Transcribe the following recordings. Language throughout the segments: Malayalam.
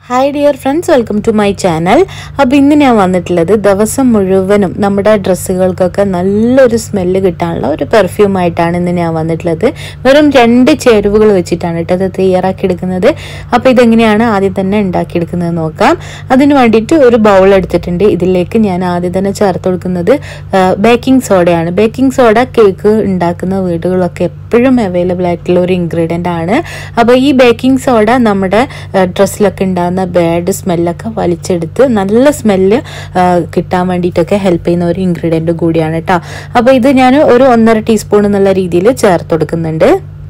hi dear friends welcome to my channel അപ്പോൾ ഇന്ന് ഞാൻ വന്നിട്ടുള്ളത് ദിവസം മുഴുവനും നമ്മുടെ ഡ്രസ്സുകൾക്കൊക്കെ നല്ലൊരു സ്മെല്ല് കിട്ടാനുള്ള ഒരു പെർഫ്യൂമായിട്ടാണ് ഇന്ന് ഞാൻ വന്നിട്ടുള്ളത് വെറും രണ്ട് ചേരുവകൾ വെച്ചിട്ടാണ് കേട്ടോ ഇത് തയ്യാറാക്കി എടുക്കുന്നത് അപ്പോൾ ഇതെങ്ങനെയാണ് ആദ്യം തന്നെ ഉണ്ടാക്കിയെടുക്കുന്നത് നോക്കാം അതിന് വേണ്ടിയിട്ട് ഒരു ബൗൾ എടുത്തിട്ടുണ്ട് ഇതിലേക്ക് ഞാൻ ആദ്യം തന്നെ ചേർത്ത് കൊടുക്കുന്നത് ബേക്കിംഗ് സോഡയാണ് ബേക്കിംഗ് സോഡ കേക്ക് ഉണ്ടാക്കുന്ന വീടുകളൊക്കെ എപ്പോഴും അവൈലബിൾ ആയിട്ടുള്ള ഒരു ഇൻഗ്രീഡിയൻ്റ് ആണ് അപ്പോൾ ഈ ബേക്കിംഗ് സോഡ നമ്മുടെ ഡ്രസ്സിലൊക്കെ ഉണ്ടാകുന്ന ബാഡ് സ്മെല്ലൊക്കെ വലിച്ചെടുത്ത് നല്ല സ്മെല്ല് കിട്ടാൻ വേണ്ടിയിട്ടൊക്കെ ഹെൽപ്പ് ചെയ്യുന്ന ഒരു ഇൻഗ്രീഡിയൻ്റ് കൂടിയാണ് കേട്ടോ അപ്പോൾ ഇത് ഞാൻ ഒരു ഒന്നര ടീസ്പൂൺ എന്നുള്ള രീതിയിൽ ചേർത്ത് കൊടുക്കുന്നുണ്ട്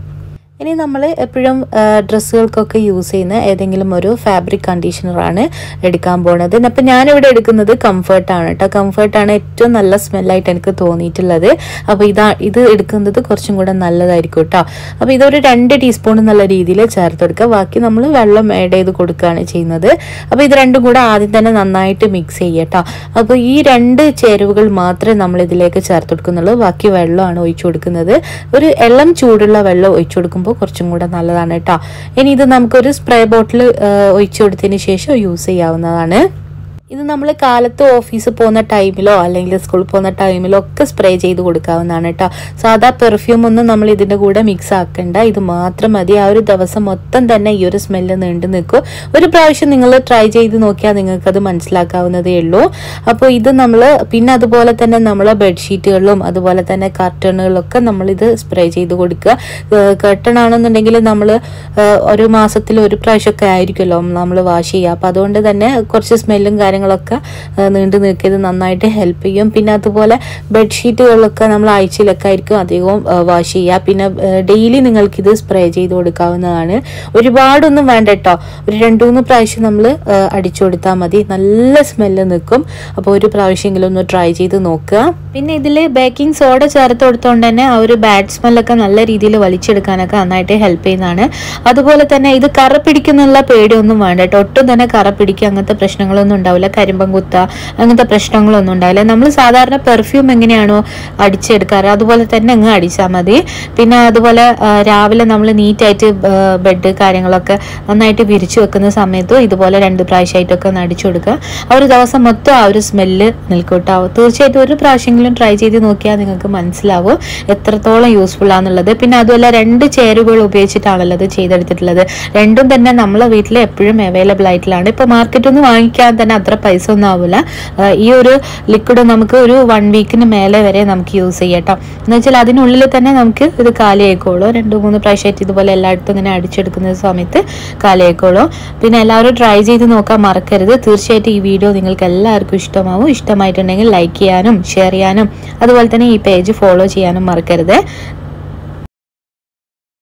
ഇനി നമ്മൾ എപ്പോഴും ഡ്രസ്സുകൾക്കൊക്കെ യൂസ് ചെയ്യുന്ന ഏതെങ്കിലും ഒരു ഫാബ്രിക് കണ്ടീഷണറാണ് എടുക്കാൻ പോണത് അപ്പം ഞാനിവിടെ എടുക്കുന്നത് കംഫർട്ടാണ് കേട്ടോ കംഫർട്ടാണ് ഏറ്റവും നല്ല സ്മെല്ലായിട്ട് എനിക്ക് തോന്നിയിട്ടുള്ളത് അപ്പോൾ ഇതാ ഇത് എടുക്കുന്നത് കുറച്ചും കൂടെ നല്ലതായിരിക്കും കേട്ടോ അപ്പോൾ ഇതൊരു രണ്ട് ടീസ്പൂൺ എന്നുള്ള രീതിയിൽ ചേർത്ത് കൊടുക്കുക ബാക്കി നമ്മൾ വെള്ളം ആഡ് ചെയ്ത് കൊടുക്കുകയാണ് ചെയ്യുന്നത് അപ്പോൾ ഇത് രണ്ടും കൂടെ ആദ്യം തന്നെ നന്നായിട്ട് മിക്സ് ചെയ്യട്ടോ അപ്പോൾ ഈ രണ്ട് ചേരുവകൾ മാത്രമേ നമ്മൾ ഇതിലേക്ക് ചേർത്ത് കൊടുക്കുന്നുള്ളൂ ബാക്കി വെള്ളമാണ് ഒഴിച്ചു കൊടുക്കുന്നത് ഒരു ഇളം ചൂടുള്ള വെള്ളം ഒഴിച്ചു കൊടുക്കുമ്പോൾ കുറച്ചും കൂടെ നല്ലതാണ് കേട്ടോ ഇനി ഇത് നമുക്കൊരു സ്പ്രേ ബോട്ടിൽ ഒഴിച്ചു കൊടുത്തതിന് ശേഷം യൂസ് ചെയ്യാവുന്നതാണ് ഇത് നമ്മൾ കാലത്ത് ഓഫീസിൽ പോകുന്ന ടൈമിലോ അല്ലെങ്കിൽ സ്കൂളിൽ പോകുന്ന ടൈമിലോ ഒക്കെ സ്പ്രേ ചെയ്ത് കൊടുക്കാവുന്നതാണ് കേട്ടോ സാധാ പെർഫ്യൂം ഒന്നും നമ്മൾ ഇതിൻ്റെ കൂടെ മിക്സ് ആക്കണ്ട ഇത് മാത്രം മതി ആ ഒരു ദിവസം മൊത്തം തന്നെ ഈ ഒരു സ്മെല്ല് നീണ്ടു നിൽക്കും ഒരു പ്രാവശ്യം നിങ്ങൾ ട്രൈ ചെയ്ത് നോക്കിയാൽ നിങ്ങൾക്കത് മനസ്സിലാക്കാവുന്നതേ ഉള്ളൂ അപ്പോൾ ഇത് നമ്മൾ പിന്നെ അതുപോലെ തന്നെ നമ്മൾ ബെഡ്ഷീറ്റുകളിലും അതുപോലെ തന്നെ കർട്ടണുകളിലൊക്കെ നമ്മളിത് സ്പ്രേ ചെയ്ത് കൊടുക്കുക കർട്ടൺ ആണെന്നുണ്ടെങ്കിൽ നമ്മൾ ഒരു മാസത്തിൽ ഒരു പ്രാവശ്യമൊക്കെ ആയിരിക്കുമല്ലോ നമ്മൾ വാഷ് ചെയ്യുക അപ്പോൾ അതുകൊണ്ട് തന്നെ കുറച്ച് സ്മെല്ലും കാര്യങ്ങളൊക്കെ നീണ്ടു നിൽക്കിയത് നന്നായിട്ട് ഹെൽപ്പ് ചെയ്യും പിന്നെ അതുപോലെ ബെഡ്ഷീറ്റുകളൊക്കെ നമ്മൾ ആഴ്ചയിലൊക്കെ ആയിരിക്കും അധികവും വാഷ് ചെയ്യുക പിന്നെ ഡെയിലി നിങ്ങൾക്കിത് സ്പ്രേ ചെയ്ത് കൊടുക്കാവുന്നതാണ് ഒരുപാടൊന്നും വേണ്ട കേട്ടോ ഒരു രണ്ട് മൂന്ന് പ്രാവശ്യം നമ്മൾ അടിച്ചു കൊടുത്താൽ മതി നല്ല സ്മെല്ല് നിൽക്കും അപ്പോൾ ഒരു പ്രാവശ്യമെങ്കിലും ഒന്ന് ട്രൈ ചെയ്ത് നോക്കുക പിന്നെ ഇതിൽ ബേക്കിംഗ് സോഡ ചേർത്ത് കൊടുത്തോണ്ട് തന്നെ ആ ഒരു ബാഡ് സ്മെല്ലൊക്കെ നല്ല രീതിയിൽ വലിച്ചെടുക്കാനൊക്കെ നന്നായിട്ട് ഹെൽപ്പ് ചെയ്യുന്നതാണ് അതുപോലെ തന്നെ ഇത് കറ പിടിക്കുന്നുള്ള പേടിയൊന്നും വേണ്ട കേട്ടോ ഒട്ടും തന്നെ കറ പിടിക്കുക അങ്ങനത്തെ പ്രശ്നങ്ങളൊന്നും ഉണ്ടാവില്ല കരിമ്പം കുത്ത അങ്ങനത്തെ പ്രശ്നങ്ങളൊന്നും ഉണ്ടാവില്ല നമ്മൾ സാധാരണ പെർഫ്യൂം എങ്ങനെയാണോ അടിച്ചെടുക്കാറ് അതുപോലെ തന്നെ അങ്ങ് അടിച്ചാൽ മതി പിന്നെ അതുപോലെ രാവിലെ നമ്മൾ നീറ്റായിട്ട് ബെഡ് കാര്യങ്ങളൊക്കെ നന്നായിട്ട് വിരിച്ചു വെക്കുന്ന സമയത്തും ഇതുപോലെ രണ്ട് പ്രാവശ്യമായിട്ടൊക്കെ ഒന്ന് അടിച്ചു കൊടുക്കുക ആ ഒരു ദിവസം മൊത്തം ആ ഒരു സ്മെല്ല് നിൽക്കൂട്ടോ തീർച്ചയായിട്ടും ഒരു പ്രാവശ്യമെങ്കിലും ട്രൈ ചെയ്ത് നോക്കിയാൽ നിങ്ങൾക്ക് മനസ്സിലാവും എത്രത്തോളം യൂസ്ഫുൾ ആണെന്നുള്ളത് പിന്നെ അതുപോലെ രണ്ട് ചേരുവകൾ ഉപയോഗിച്ചിട്ടാണല്ലോ ഇത് ചെയ്തെടുത്തിട്ടുള്ളത് രണ്ടും തന്നെ നമ്മളെ വീട്ടിൽ എപ്പോഴും അവൈലബിൾ ആയിട്ടുള്ളതാണ് ഇപ്പോൾ മാർക്കറ്റിൽ നിന്ന് വാങ്ങിക്കാൻ തന്നെ അത്ര പൈസ ഒന്നും ആവില്ല ഈ ഒരു ലിക്വിഡ് നമുക്ക് ഒരു വൺ വീക്കിന് മേലെ വരെ നമുക്ക് യൂസ് ചെയ്യാം കേട്ടോ എന്ന് വെച്ചാൽ അതിനുള്ളിൽ തന്നെ നമുക്ക് ഇത് കാലിയായിക്കോളൂ രണ്ട് മൂന്ന് പ്രാവശ്യമായിട്ട് ഇതുപോലെ എല്ലായിടത്തും ഇങ്ങനെ അടിച്ചെടുക്കുന്ന സമയത്ത് കാലിയായിക്കോളൂ പിന്നെ എല്ലാവരും ട്രൈ ചെയ്ത് നോക്കാൻ മറക്കരുത് തീർച്ചയായിട്ടും ഈ വീഡിയോ നിങ്ങൾക്ക് എല്ലാവർക്കും ഇഷ്ടമാവും ഇഷ്ടമായിട്ടുണ്ടെങ്കിൽ ലൈക്ക് ചെയ്യാനും ഷെയർ ചെയ്യാനും അതുപോലെ തന്നെ ഈ പേജ് ഫോളോ ചെയ്യാനും മറക്കരുത്